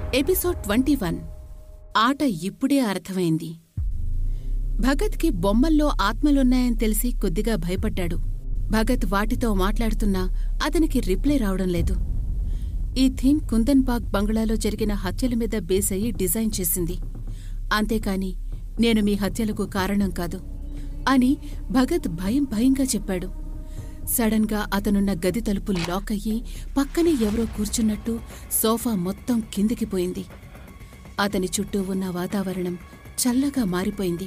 episode twenty one ఆట ఇప్పుడే అర్థమైంది భగత్కి బొమ్మల్లో ఆత్మలున్నాయని తెలిసి కొద్దిగా భయపడ్డాడు భగత్ వాటితో మాట్లాడుతున్నా అతనికి రిప్లై రావడం లేదు ఈ థీమ్ కుందన్ బాగ్ బంగ్లాలో జరిగిన హత్యల మీద బేస్ అయ్యి డిజైన్ చేసింది అంతేకాని నేను మీ హత్యలకు కారణం కాదు అని భగత్ భయం భయంగా చెప్పాడు సడన్ గా అతనున్న గది తలుపు లాక్ అయ్యి పక్కనే ఎవరో కూర్చున్నట్టు సోఫా మొత్తం కిందికి పోయింది అతని చుట్టూ ఉన్న వాతావరణం చల్లగా మారిపోయింది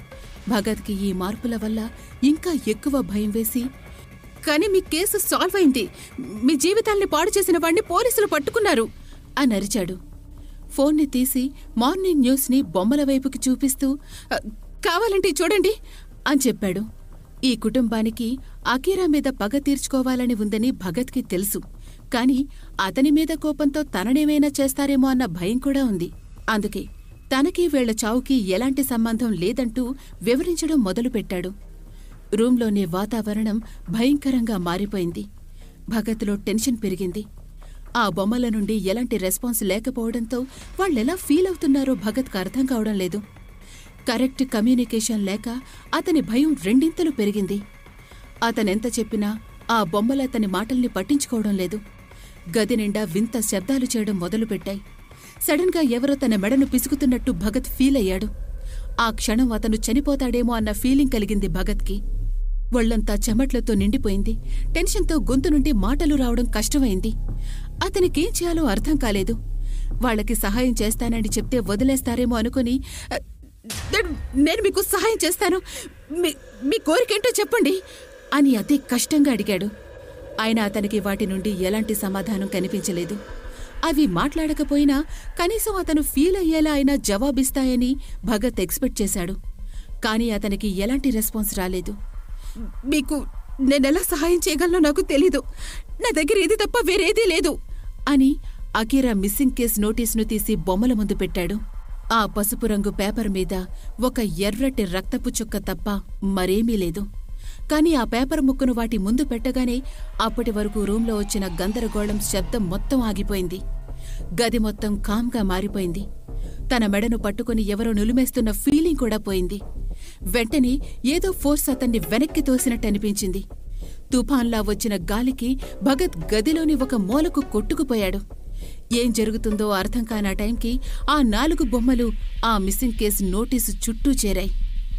భగత్కి ఈ మార్పుల వల్ల ఇంకా ఎక్కువ భయం వేసి కానీ మీ కేసు సాల్వ్ అయింది మీ జీవితాల్ని పాడు చేసిన వాణ్ణి పోలీసులు పట్టుకున్నారు అని అరిచాడు ఫోన్ని తీసి మార్నింగ్ న్యూస్ని బొమ్మల వైపుకి చూపిస్తూ "అ, కావాలంటే చూడండి అని చెప్పాడు ఈ కుటుంబానికి అకీరా మీద పగ తీర్చుకోవాలని ఉందని భగత్కి తెలుసు కాని అతని మీద కోపంతో తననేమైనా చేస్తారేమో అన్న భయం కూడా ఉంది అందుకే తనకి వీళ్ల చావుకి ఎలాంటి సంబంధం లేదంటూ వివరించడం మొదలుపెట్టాడు రూంలోని వాతావరణం భయంకరంగా మారిపోయింది భగత్లో టెన్షన్ పెరిగింది ఆ బొమ్మల నుండి ఎలాంటి రెస్పాన్స్ లేకపోవడంతో వాళ్ళెలా ఫీల్ అవుతున్నారో భగత్కు అర్థం కావడం లేదు కరెక్ట్ కమ్యూనికేషన్ లేక అతని భయం రెండింతలు పెరిగింది అతనెంత చెప్పినా ఆ బొమ్మలు అతని మాటల్ని పట్టించుకోవడం లేదు గది నిండా వింత శబ్దాలు చేయడం మొదలుపెట్టాయి సడన్గా ఎవరో తన మెడను పిసుకుతున్నట్టు భగత్ ఫీల్ అయ్యాడు ఆ క్షణం అతను చనిపోతాడేమో అన్న ఫీలింగ్ కలిగింది భగత్కి ఒళ్లంతా చెమట్లతో నిండిపోయింది టెన్షన్తో గొంతు నుండి మాటలు రావడం కష్టమైంది అతనికేం చేయాలో అర్థం కాలేదు వాళ్ళకి సహాయం చేస్తానని చెప్తే వదిలేస్తారేమో అనుకుని "అ, నేను- నేను మీకు సహాయం చేస్తాను మీ- మీ కోరికేంటో చెప్పండి అని అతి కష్టంగా అడిగాడు అయినా అతనికి వాటి నుండి ఎలాంటి సమాధానం కనిపించలేదు అవి మాట్లాడకపోయినా కనీసం అతను ఫీల్ అయ్యేలా అయినా జవాబిస్తాయని భగత్ ఎక్స్పెక్ట్ చేశాడు కానీ అతనికి ఎలాంటి రెస్పాన్స్ రాలేదు మీకు నేనెలా సహాయం చేయగలనో నాకు తెలీదు నా దగ్గర ఇది తప్ప వేరేదీ లేదు అని అకీరా మిస్సింగ్ కేస్ నోటీసును తీసి బొమ్మల ముందు పెట్టాడు ఆ పసుపు రంగు పేపర్ మీద ఒక ఎర్రటి రక్తపు చుక్క తప్ప మరేమీ లేదు కాని ఆ పేపర్ ముక్కను వాటి ముందు పెట్టగానే అప్పటి వరకు రూంలో వచ్చిన గందరగోళం శబ్దం మొత్తం ఆగిపోయింది గది మొత్తం కామ్గా మారిపోయింది తన మెడను పట్టుకుని ఎవరో నులిమేస్తున్న ఫీలింగ్ కూడా పోయింది వెంటనే ఏదో ఫోర్స్ అతన్ని వెనక్కి తోసినట్టు అనిపించింది తుఫాన్లా వచ్చిన గాలికి భగత్ గదిలోని ఒక మూలకు కొట్టుకుపోయాడు ఏం జరుగుతుందో అర్థం కాని టైంకి ఆ నాలుగు బొమ్మలు ఆ మిస్సింగ్ కేసు నోటీసు చుట్టూ చేరాయి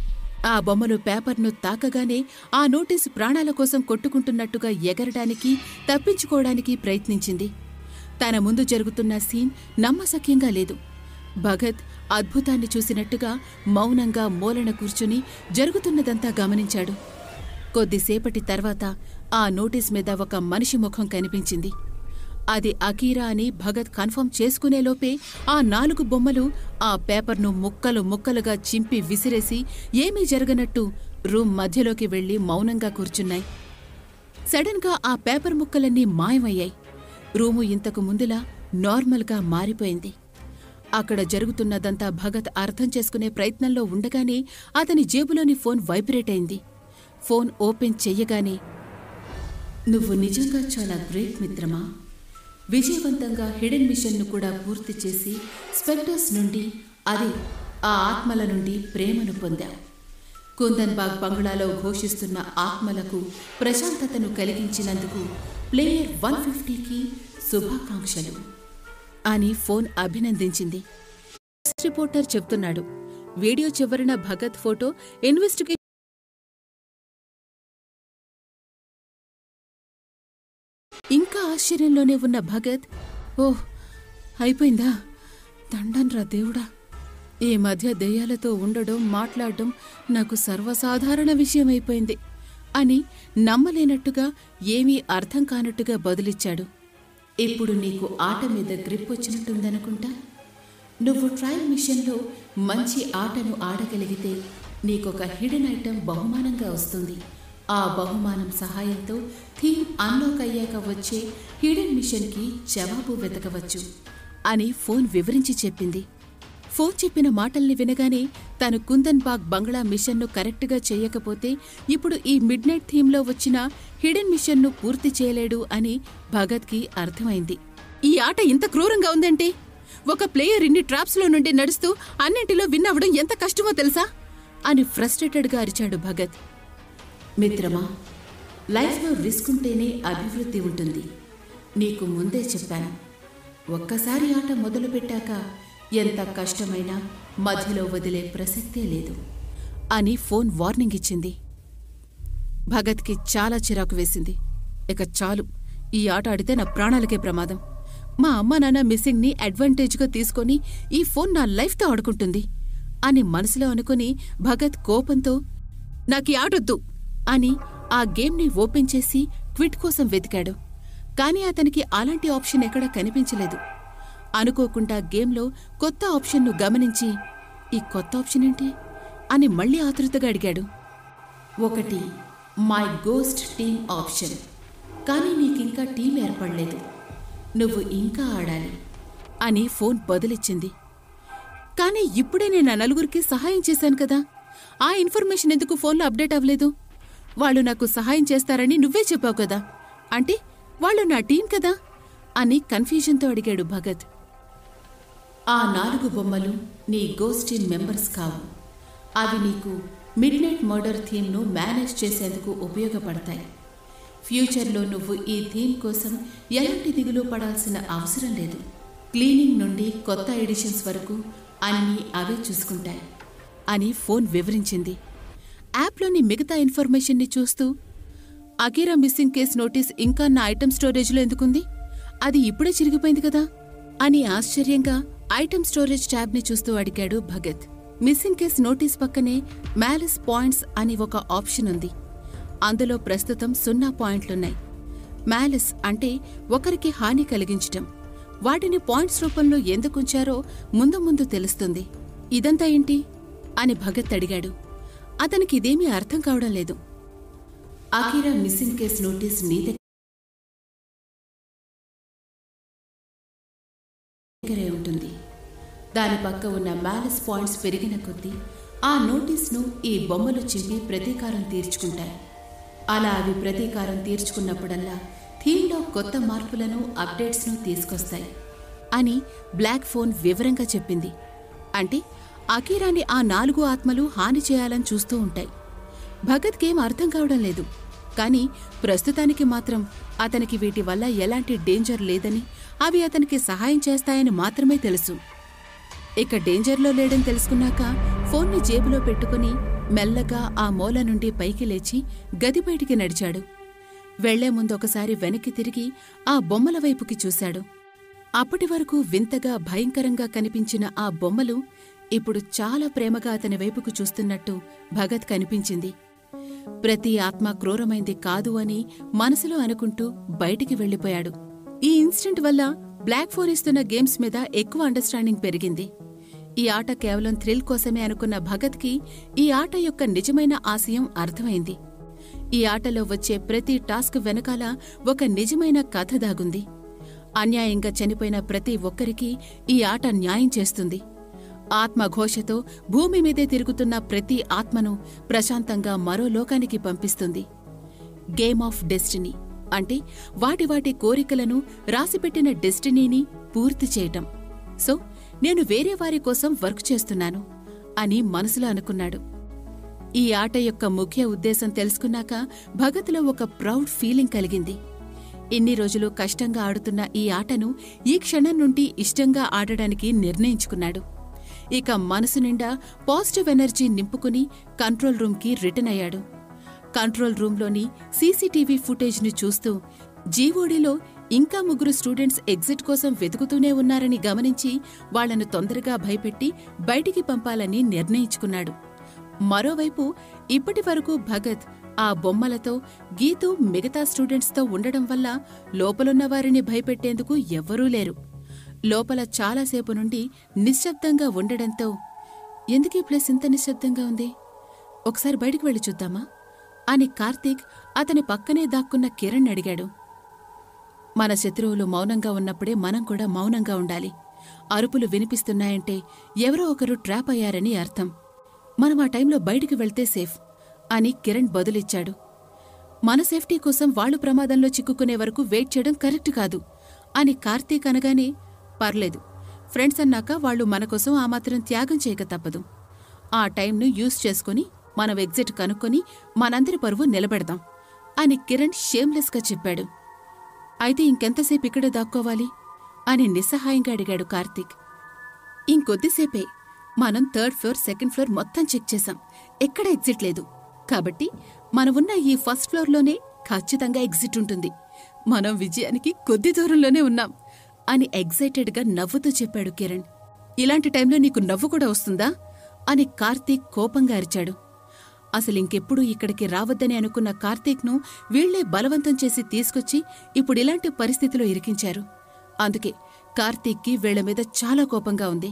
ఆ బొమ్మలు పేపర్ను తాకగానే ఆ నోటీసు ప్రాణాల కోసం కొట్టుకుంటున్నట్టుగా ఎగరడానికి తప్పించుకోవడానికి ప్రయత్నించింది తన ముందు జరుగుతున్న సీన్ నమ్మశక్యంగా లేదు భగత్ అద్భుతాన్ని చూసినట్టుగా మౌనంగా మూలన కూర్చుని జరుగుతున్నదంతా గమనించాడు కొద్దిసేపటి తర్వాత ఆ నోటీస్ మీద ఒక మనిషి ముఖం కనిపించింది అది అకీరా అని భగత్ కన్ఫర్మ్ చేసుకునేలోపే ఆ నాలుగు బొమ్మలు ఆ పేపర్ను ముక్కలు ముక్కలుగా చింపి విసిరేసి ఏమీ జరగనట్టు రూమ్ మధ్యలోకి వెళ్లి మౌనంగా కూర్చున్నాయి సడన్గా ఆ పేపర్ ముక్కలన్నీ మాయమయ్యాయి రూము ఇంతకు ముందులా నార్మల్గా మారిపోయింది అక్కడ జరుగుతున్నదంతా భగత్ అర్థం చేసుకునే ప్రయత్నంలో ఉండగానే అతని జేబులోని ఫోన్ వైబ్రేట్ అయింది ఫోన్ ఓపెన్ చెయ్యగానే నువ్వు నిజంగా చాలా గ్రేట్ మిత్రమా విజయవంతంగా హిడెన్ మిషన్ను కూడా పూర్తి చేసి స్పెక్టర్స్ నుండి అది ఆ ఆత్మల నుండి ప్రేమను పొందావు కుందన్ బాగ్ బంగ్లాలో ఘోషిస్తున్న ఆత్మలకు ప్రశాంతతను కలిగించినందుకు ప్లేయర్ వన్ ఫిఫ్టీకి శుభాకాంక్షలు అని ఫోన్ అభినందించింది రిపోర్టర్ చెప్తున్నాడు వీడియో చివరన భగత్ ఫోటో ఇన్వెస్టిగే ఇంకా ఆశ్చర్యంలోనే ఉన్న భగత్ ఓహ్ అయిపోయిందా దండన్రా దేవుడా ఈ మధ్య దెయ్యాలతో ఉండడం మాట్లాడడం నాకు సర్వసాధారణ విషయం అయిపోయింది అని నమ్మలేనట్టుగా ఏమీ అర్థం కానట్టుగా బదులిచ్చాడు ఇప్పుడు నీకు ఆట మీద గ్రిప్ వచ్చినట్టుందనుకుంటా నువ్వు ట్రయల్ మిషన్లో మంచి ఆటను ఆడగలిగితే నీకొక హిడెన్ ఐటెం బహుమానంగా వస్తుంది ఆ బహుమానం సహాయంతో థీమ్ అన్లాక్ అయ్యాక వచ్చే హిడెన్ మిషన్కి జవాబు వెతకవచ్చు అని ఫోన్ వివరించి చెప్పింది ఫోన్ చెప్పిన మాటల్ని వినగానే తాను కుందన్ బాగ్ బంగ్లా మిషన్ను కరెక్ట్గా చేయకపోతే ఇప్పుడు ఈ మిడ్ నైట్ థీమ్లో వచ్చిన హిడెన్ మిషన్ను పూర్తి చేయలేడు అని భగత్కి అర్థమైంది ఈ ఆట ఇంత క్రూరంగా ఉందేంటి ఒక ప్లేయర్ ఇన్ని ట్రాప్స్లో నుండి నడుస్తూ అన్నింటిలో విన్ అవ్వడం ఎంత కష్టమో తెలుసా అని ఫ్రస్ట్రేటెడ్గా అరిచాడు భగత్ మిత్రమా లైఫ్లో రిస్క్ ఉంటేనే అభివృద్ధి ఉంటుంది నీకు ముందే చెప్పాను ఒక్కసారి ఆట మొదలుపెట్టాక ఎంత కష్టమైనా మధ్యలో వదిలే ప్రసక్తే లేదు అని ఫోన్ వార్నింగ్ ఇచ్చింది భగత్కి చాలా చిరాకు వేసింది ఇక చాలు ఈ ఆట ఆడితే నా ప్రాణాలకే ప్రమాదం మా అమ్మ నాన్న మిస్సింగ్ని అడ్వాంటేజ్గా తీసుకొని ఈ ఫోన్ నా లైఫ్తో ఆడుకుంటుంది అని మనసులో అనుకుని భగత్ కోపంతో నాకీ ఆటొద్దు అని ఆ గేమ్ని ఓపెన్ చేసి క్విట్ కోసం వెతికాడు కానీ అతనికి అలాంటి ఆప్షన్ ఎక్కడా కనిపించలేదు అనుకోకుండా గేమ్లో కొత్త ఆప్షన్ను గమనించి ఈ కొత్త ఆప్షన్ ఏంటి అని మళ్ళీ ఆతృతగా అడిగాడు ఒకటి మై గోస్ట్ టీమ్ ఆప్షన్ కానీ నీకింకా టీం ఏర్పడలేదు నువ్వు ఇంకా ఆడాలి అని ఫోన్ బదులిచ్చింది కానీ ఇప్పుడే నేను ఆ నలుగురికి సహాయం చేశాను కదా ఆ ఇన్ఫర్మేషన్ ఎందుకు ఫోన్లో అప్డేట్ అవ్వలేదు వాళ్ళు నాకు సహాయం చేస్తారని నువ్వే చెప్పావు కదా అంటే వాళ్ళు నా టీం కదా అని కన్ఫ్యూజన్తో అడిగాడు భగత్ ఆ నాలుగు బొమ్మలు నీ గోస్ట్ టీమ్ మెంబర్స్ కావు అవి నీకు మిడ్ నైట్ మర్డర్ థీమ్ను మేనేజ్ చేసేందుకు ఉపయోగపడతాయి ఫ్యూచర్లో నువ్వు ఈ థీమ్ కోసం ఎలాంటి దిగులు పడాల్సిన అవసరం లేదు క్లీనింగ్ నుండి కొత్త ఎడిషన్స్ వరకు అన్నీ అవే చూసుకుంటాయి అని ఫోన్ వివరించింది యాప్లోని మిగతా ఇన్ఫర్మేషన్ని చూస్తూ అకీరా మిస్సింగ్ కేస్ నోటీస్ ఇంకా నా ఐటమ్ స్టోరేజ్లో ఎందుకుంది అది ఇప్పుడే చిరిగిపోయింది కదా అని ఆశ్చర్యంగా ఐటమ్ స్టోరేజ్ ట్యాబ్ని చూస్తూ అడిగాడు భగత్ మిస్సింగ్ కేస్ నోటీస్ పక్కనే మ్యాలిస్ పాయింట్స్ అని ఒక ఆప్షన్ ఉంది అందులో ప్రస్తుతం సున్నా పాయింట్లున్నాయి మ్యాలిస్ అంటే ఒకరికి హాని కలిగించటం వాటిని పాయింట్స్ రూపంలో ఎందుకుంచారో ముందు ముందు తెలుస్తుంది ఇదంతా ఏంటి అని భగత్ అడిగాడు అతనికి ఇదేమీ అర్థం కావడం లేదు అకీరా మిస్సింగ్ కేస్ నోటీస్ నీ దగ్గరే ఉంటుంది దాని పక్క ఉన్న మ్యాలస్ పాయింట్స్ పెరిగిన కొద్దీ ఆ నోటీస్ను ఈ బొమ్మలు చింపి ప్రతీకారం తీర్చుకుంటాయి అలా అవి ప్రతీకారం తీర్చుకున్నప్పుడల్లా థీమ్లో కొత్త మార్పులను అప్డేట్స్ను తీసుకొస్తాయి అని బ్లాక్ ఫోన్ వివరంగా చెప్పింది అంటే అకీరాని ఆ నాలుగు ఆత్మలు హాని చేయాలని చూస్తూ ఉంటాయి భగత్కేం అర్థం కావడం లేదు కానీ ప్రస్తుతానికి మాత్రం అతనికి వీటి వల్ల ఎలాంటి డేంజర్ లేదని అవి అతనికి సహాయం చేస్తాయని మాత్రమే తెలుసు ఇక డేంజర్లో లేడని తెలుసుకున్నాక ఫోన్ని జేబులో పెట్టుకుని మెల్లగా ఆ మూల నుండి పైకి లేచి గది బయటికి నడిచాడు వెళ్లే ముందు ఒకసారి వెనక్కి తిరిగి ఆ బొమ్మల వైపుకి చూశాడు అప్పటి వరకు వింతగా భయంకరంగా కనిపించిన ఆ బొమ్మలు ఇప్పుడు చాలా ప్రేమగా అతని వైపుకు చూస్తున్నట్టు భగత్ కనిపించింది ప్రతి ఆత్మ క్రూరమైంది కాదు అని మనసులో అనుకుంటూ బయటికి వెళ్లిపోయాడు ఈ ఇన్సిడెంట్ వల్ల బ్లాక్ ఫోర్ ఇస్తున్న గేమ్స్ మీద ఎక్కువ అండర్స్టాండింగ్ పెరిగింది ఈ ఆట కేవలం థ్రిల్ కోసమే అనుకున్న భగత్కి ఈ ఆట యొక్క నిజమైన ఆశయం అర్థమైంది ఈ ఆటలో వచ్చే ప్రతి టాస్క్ వెనకాల ఒక నిజమైన కథ దాగుంది అన్యాయంగా చనిపోయిన ప్రతి ఒక్కరికి ఈ ఆట న్యాయం చేస్తుంది ఆత్మఘోషతో భూమి మీదే తిరుగుతున్న ప్రతి ఆత్మను ప్రశాంతంగా మరో లోకానికి పంపిస్తుంది గేమ్ ఆఫ్ డెస్టినీ అంటే వాటి వాటి కోరికలను రాసిపెట్టిన డెస్టినీని పూర్తి చేయటం సో నేను వేరే వారి కోసం వర్క్ చేస్తున్నాను అని మనసులో అనుకున్నాడు ఈ ఆట యొక్క ముఖ్య ఉద్దేశం తెలుసుకున్నాక భగత్లో ఒక ప్రౌడ్ ఫీలింగ్ కలిగింది ఇన్ని రోజులు కష్టంగా ఆడుతున్న ఈ ఆటను ఈ క్షణం నుండి ఇష్టంగా ఆడడానికి నిర్ణయించుకున్నాడు ఇక మనసు నిండా పాజిటివ్ ఎనర్జీ నింపుకుని కంట్రోల్ రూమ్కి రిటర్న్ అయ్యాడు కంట్రోల్ రూంలోని సీసీటీవీ ఫుటేజ్ని చూస్తూ జీవోడీలో ఇంకా ముగ్గురు స్టూడెంట్స్ ఎగ్జిట్ కోసం వెతుకుతూనే ఉన్నారని గమనించి వాళ్లను తొందరగా భయపెట్టి బయటికి పంపాలని నిర్ణయించుకున్నాడు మరోవైపు ఇప్పటి వరకు భగత్ ఆ బొమ్మలతో గీతు మిగతా స్టూడెంట్స్తో ఉండడం వల్ల లోపలున్న వారిని భయపెట్టేందుకు ఎవ్వరూ లేరు లోపల చాలాసేపు నుండి నిశ్శబ్దంగా ఉండడంతో ఎందుకీ ప్లేస్ ఇంత నిశ్శబ్దంగా ఉంది ఒకసారి బయటికి వెళ్ళి చూద్దామా అని కార్తీక్ అతని పక్కనే దాక్కున్న కిరణ్ అడిగాడు మన శత్రువులు మౌనంగా ఉన్నప్పుడే మనం కూడా మౌనంగా ఉండాలి అరుపులు వినిపిస్తున్నాయంటే ఎవరో ఒకరు ట్రాప్ అయ్యారని అర్థం మనం ఆ టైంలో బయటికి వెళ్తే సేఫ్ అని కిరణ్ బదులిచ్చాడు మన సేఫ్టీ కోసం వాళ్ళు ప్రమాదంలో చిక్కుకునే వరకు వెయిట్ చేయడం కరెక్ట్ కాదు అని కార్తీక్ అనగానే పర్లేదు ఫ్రెండ్స్ అన్నాక వాళ్ళు మన కోసం ఆ మాత్రం త్యాగం చేయక తప్పదు ఆ టైంను యూజ్ చేసుకుని మనం ఎగ్జిట్ కనుక్కొని మనందరి పరువు నిలబెడదాం అని కిరణ్ షేమ్లెస్గా చెప్పాడు అయితే ఇంకెంతసేపు ఇక్కడ దాక్కోవాలి అని నిస్సహాయంగా అడిగాడు కార్తీక్ ఇంకొద్దిసేపే మనం థర్డ్ ఫ్లోర్ సెకండ్ ఫ్లోర్ మొత్తం చెక్ చేశాం ఎక్కడ ఎగ్జిట్ లేదు కాబట్టి మనం ఉన్న ఈ ఫస్ట్ ఫ్లోర్లోనే ఖచ్చితంగా ఎగ్జిట్ ఉంటుంది మనం విజయానికి కొద్ది దూరంలోనే ఉన్నాం అని ఎగ్జైటెడ్గా నవ్వుతూ చెప్పాడు కిరణ్ ఇలాంటి టైంలో నీకు నవ్వు కూడా వస్తుందా అని కార్తీక్ కోపంగా అరిచాడు అసలు ఇంకెప్పుడూ ఇక్కడికి రావద్దని అనుకున్న కార్తీక్ను వీళ్లే బలవంతం చేసి తీసుకొచ్చి ఇప్పుడు ఇలాంటి పరిస్థితిలో ఇరికించారు అందుకే కార్తీక్కి వీళ్ల మీద చాలా కోపంగా ఉంది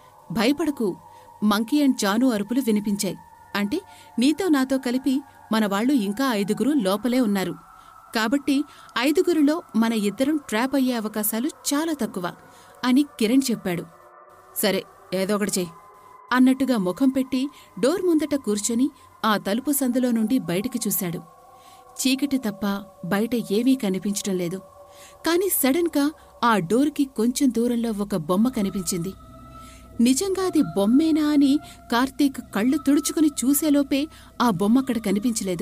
భయపడకు మంకీ అండ్ జాను అరుపులు వినిపించాయి అంటే నీతో నాతో కలిపి మన వాళ్ళు ఇంకా ఐదుగురు లోపలే ఉన్నారు కాబట్టి ఐదుగురిలో మన ఇద్దరం ట్రాప్ అయ్యే అవకాశాలు చాలా తక్కువ అని కిరణ్ చెప్పాడు సరే ఏదో ఒకటి చెయ్యి అన్నట్టుగా ముఖం పెట్టి డోర్ ముందట కూర్చొని ఆ తలుపు సందులో నుండి బయటికి చూశాడు చీకటి తప్ప బయట ఏమీ కనిపించటం లేదు కాని సడన్గా ఆ డోర్కి కొంచెం దూరంలో ఒక బొమ్మ కనిపించింది నిజంగా అది బొమ్మేనా అని కార్తీక్ కళ్ళు తుడుచుకుని చూసేలోపే ఆ బొమ్మ అక్కడ కనిపించలేదు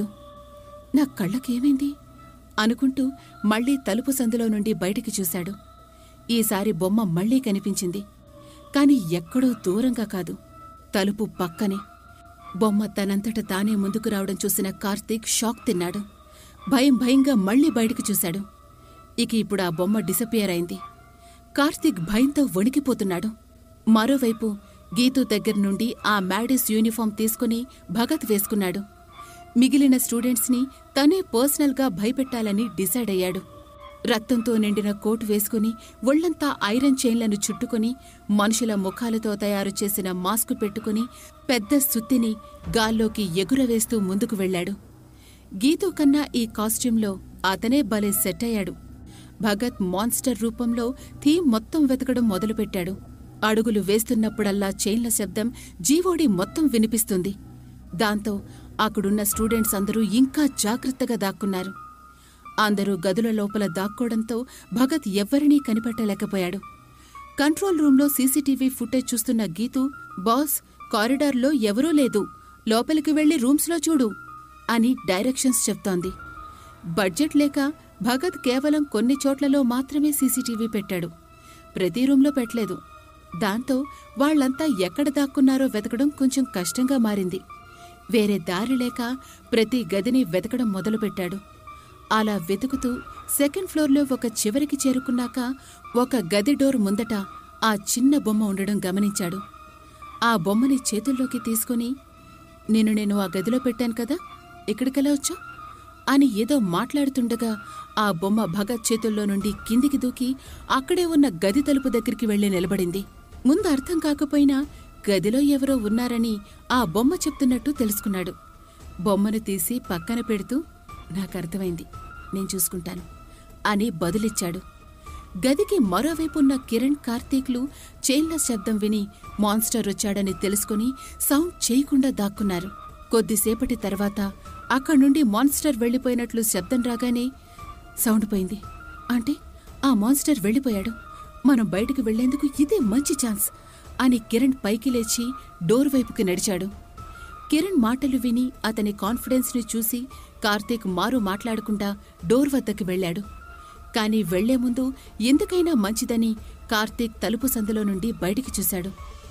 నా కళ్ళకేమైంది అనుకుంటూ మళ్లీ తలుపు సందులో నుండి బయటికి చూశాడు ఈసారి బొమ్మ మళ్లీ కనిపించింది కాని ఎక్కడో దూరంగా కాదు తలుపు పక్కనే బొమ్మ తనంతట తానే ముందుకు రావడం చూసిన కార్తీక్ షాక్ తిన్నాడు భయం భయంగా మళ్లీ బయటికి చూశాడు ఇక ఇప్పుడు ఆ బొమ్మ డిసపియర్ అయింది కార్తీక్ భయంతో వణికిపోతున్నాడు మరోవైపు గీతు దగ్గర నుండి ఆ మ్యాడిస్ యూనిఫామ్ తీసుకుని భగత్ వేసుకున్నాడు మిగిలిన స్టూడెంట్స్ని తనే పర్సనల్గా భయపెట్టాలని డిసైడ్ అయ్యాడు రక్తంతో నిండిన కోటు వేసుకుని ఒళ్లంతా ఐరన్ చైన్లను చుట్టుకుని మనుషుల ముఖాలతో తయారు చేసిన మాస్కు పెట్టుకుని పెద్ద సుత్తిని గాల్లోకి ఎగురవేస్తూ ముందుకు వెళ్ళాడు గీతు కన్నా ఈ కాస్ట్యూంలో అతనే భలే సెట్ అయ్యాడు భగత్ మాన్స్టర్ రూపంలో థీమ్ మొత్తం వెతకడం మొదలుపెట్టాడు అడుగులు వేస్తున్నప్పుడల్లా చైన్ల శబ్దం జీవోడి మొత్తం వినిపిస్తుంది దాంతో అక్కడున్న స్టూడెంట్స్ అందరూ ఇంకా జాగ్రత్తగా దాక్కున్నారు అందరూ గదుల లోపల దాక్కోవడంతో భగత్ ఎవ్వరినీ కనిపెట్టలేకపోయాడు కంట్రోల్ రూంలో సీసీటీవీ ఫుటేజ్ చూస్తున్న గీతు బాస్ కారిడార్లో ఎవరూ లేదు లోపలికి వెళ్లి రూమ్స్లో చూడు అని డైరెక్షన్స్ చెప్తోంది బడ్జెట్ లేక భగత్ కేవలం కొన్ని చోట్లలో మాత్రమే సీసీటీవీ పెట్టాడు ప్రతి రూంలో పెట్టలేదు దాంతో వాళ్లంతా ఎక్కడ దాక్కున్నారో వెతకడం కొంచెం కష్టంగా మారింది వేరే దారి లేక ప్రతి గదిని వెతకడం మొదలుపెట్టాడు అలా వెతుకుతూ సెకండ్ ఫ్లోర్లో ఒక చివరికి చేరుకున్నాక ఒక గది డోర్ ముందట ఆ చిన్న బొమ్మ ఉండడం గమనించాడు ఆ బొమ్మని చేతుల్లోకి తీసుకుని నేను నేను ఆ గదిలో పెట్టాను కదా ఇక్కడికెలా వచ్చా అని ఏదో మాట్లాడుతుండగా ఆ బొమ్మ భగత్ చేతుల్లో నుండి కిందికి దూకి అక్కడే ఉన్న గది తలుపు దగ్గరికి వెళ్లి నిలబడింది ముందు అర్థం కాకపోయినా గదిలో ఎవరో ఉన్నారని ఆ బొమ్మ చెప్తున్నట్టు తెలుసుకున్నాడు బొమ్మను తీసి పక్కన పెడుతూ నాకర్థమైంది నేను చూసుకుంటాను అని బదులిచ్చాడు గదికి మరోవైపున్న కిరణ్ కార్తీక్లు చైన్ల శబ్దం విని మాన్స్టర్ వచ్చాడని తెలుసుకుని సౌండ్ చేయకుండా దాక్కున్నారు కొద్దిసేపటి తర్వాత అక్కడి నుండి మాన్స్టర్ వెళ్ళిపోయినట్లు శబ్దం రాగానే సౌండ్ పోయింది అంటే ఆ మాన్స్టర్ వెళ్ళిపోయాడు మనం బయటికి వెళ్లేందుకు ఇదే మంచి ఛాన్స్ అని కిరణ్ పైకి లేచి డోర్ వైపుకి నడిచాడు కిరణ్ మాటలు విని అతని కాన్ఫిడెన్స్ని చూసి కార్తీక్ మారు మాట్లాడకుండా డోర్ వద్దకు వెళ్ళాడు కాని వెళ్లే ముందు ఎందుకైనా మంచిదని కార్తీక్ తలుపు సందులో నుండి బయటికి చూశాడు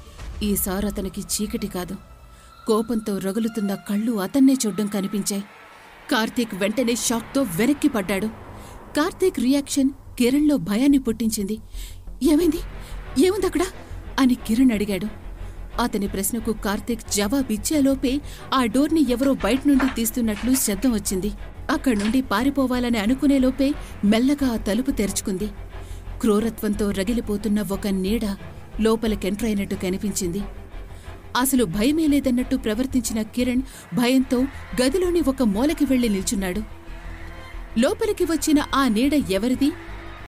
ఈసారి అతనికి చీకటి కాదు కోపంతో రగులుతున్న కళ్ళు అతన్నే చూడ్డం కనిపించాయి కార్తీక్ వెంటనే షాక్తో వెనక్కి పడ్డాడు కార్తీక్ రియాక్షన్ కిరణ్లో భయాన్ని పుట్టించింది ఏమైంది ఏముందక్కడా అని కిరణ్ అడిగాడు అతని ప్రశ్నకు కార్తీక్ జవాబిచ్చేలోపే ఆ డోర్ని ఎవరో బయట నుండి తీస్తున్నట్లు శబ్దం వచ్చింది అక్కడి నుండి పారిపోవాలని అనుకునేలోపే మెల్లగా ఆ తలుపు తెరుచుకుంది క్రూరత్వంతో రగిలిపోతున్న ఒక నీడ లోపలికెంట్రైనట్టు కనిపించింది అసలు భయమే లేదన్నట్టు ప్రవర్తించిన కిరణ్ భయంతో గదిలోని ఒక మూలకి వెళ్లి నిల్చున్నాడు లోపలికి వచ్చిన ఆ నీడ ఎవరిది